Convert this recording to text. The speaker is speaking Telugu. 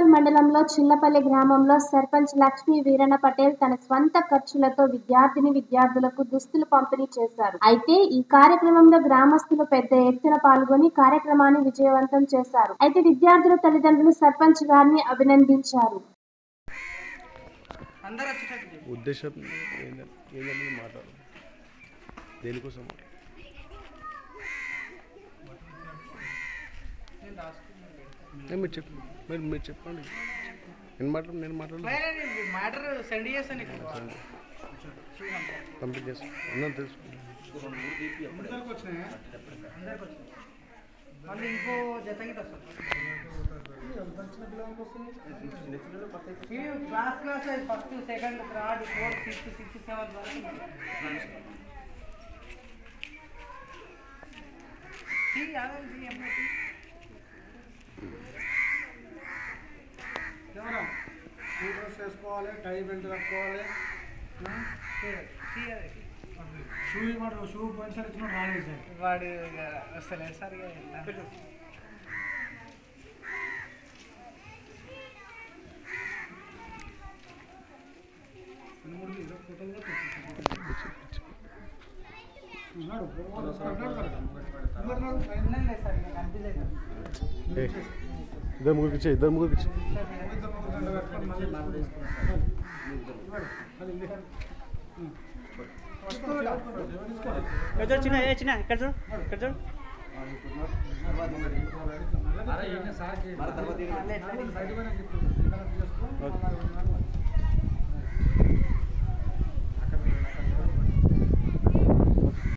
ముప్పాడు మండలంలో చిల్లపల్లి గ్రామంలో సర్పంచ్ లక్ష్మీ వీరన్న పటేల్ తన స్వంత ఖర్చులతో విద్యార్థిని విద్యార్థులకు దుస్తులు పంపిణీ చేశారు అయితే ఈ కార్యక్రమంలో గ్రామస్తులు పెద్ద ఎత్తున పాల్గొని కార్యక్రమాన్ని విజయవంతం చేశారు అయితే విద్యార్థుల తల్లిదండ్రులు సర్పంచ్ గారిని అభినందించారు అందరు వచ్చేటట్టు చేయి. ఉద్దేశం ఏంటంటే ఏంటంటే మాట్లాడు దేనికోసం నేను రాసుకున్నాను. ఏ, మీరు చెప్పు మీరు మీరు చెప్పండి నేను మాట్లాడు నేను మాట్లాడు మరి నేను మ్యాటర్ సెండ్ చేస్తాను నీకు కంప్లీట్ చేస్తాను అందరం తెలుసు అందరికి వచ్చినాయి మళ్ళీ ఇంకో జత గిట్ట వస్తుంది ఇవి class class first second third fourth fifth sixth seventh వరకు తీ, ఆగండి, తీ, అమ్మ, తీ. ఎవరా షూ డ్రెస్ వేసుకోవాలి టై బెల్ట్ కట్టుకోవాలి తీయదు, తీయదు. షూ ఇవ్వడు షూ పోయినసారి ఇచ్చిన రాలేదు సార్ వాడు ఇక వస్తలేదు సరిగా రెండు మూడు ఇదో ఫోటోలు కూడా పెట్టు. ఉన్నాడు ఉన్నాడు కదా. ఉన్నాడు, ఉన్నాడు. లేదు సార్ నాకు అనిపించలేదు ఏ, ఇద్దరు ముగ్గురికి ఇచ్చే ఇద్దరు ముగ్గురికి ఇచ్చే ఇద్దరు ముగ్గురు దండ కట్టుకొని మళ్ళీ తీసుకుంటాం. ఉన్నాడు. అది ఉంది. ఉం. తీసుకోవాలి. తీసుకోవాలి. ఇక్కడ చూడు చిన్న ఏ చిన్న ఇక్కడ చూడు ఇక్కడ చూడు మళ్ళీ బయట పోయినా గిఫ్ట్. ఇక్కడ చేసుకో.